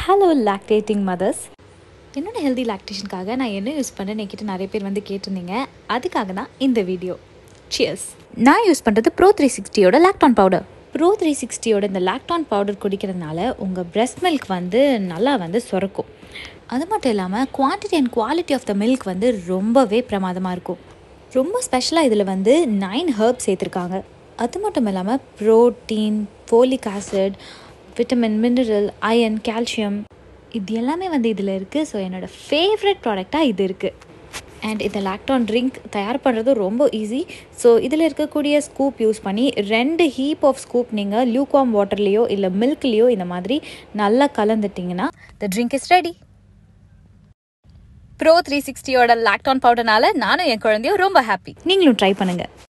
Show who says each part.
Speaker 1: hello lactating mothers என்னோட healthy லாக்டேஷனுக்காக நான் என்ன யூஸ் பண்ணேன்னு என்கிட்ட நிறைய பேர் வந்து கேட்டிருந்தீங்க அதுக்காக தான் இந்த வீடியோ சியர்ஸ் நான் யூஸ் பண்ணுறது ப்ரோ த்ரீ சிக்ஸ்டியோட லாக்டான் பவுடர் ப்ரோ த்ரீ சிக்ஸ்டியோட இந்த லாக்டான் பவுடர் குடிக்கிறதுனால உங்கள் breast மில்க் வந்து நல்லா வந்து சுரக்கும் அது மட்டும் இல்லாமல் quantity and quality of the milk வந்து ரொம்பவே பிரமாதமாக இருக்கும் ரொம்ப ஸ்பெஷலாக இதில் வந்து நைன் ஹர்ப் சேர்த்துருக்காங்க அது மட்டும் இல்லாமல் protein folic acid vitamin mineral iron calcium இது எல்லாமே வந்து இதில் இருக்குது ஸோ என்னோடய ஃபேவரட் ப்ராடக்டாக இது இருக்குது அண்ட் இந்த லாக்டான் ட்ரிங்க் தயார் பண்ணுறது ரொம்ப ஈஸி ஸோ இதில் இருக்கக்கூடிய ஸ்கூப் யூஸ் பண்ணி ரெண்டு ஹீப் ஆஃப் ஸ்கூப் நீங்கள் லியூக்வாம் வாட்டர்லேயோ இல்லை மில்க்லேயோ இந்த மாதிரி நல்லா கலந்துட்டிங்கன்னா the drink is ready pro three சிக்ஸ்டியோட லாக்டான் பவுடர்னால நானும் என் குழந்தையும் ரொம்ப ஹாப்பி நீங்களும் ட்ரை பண்ணுங்கள்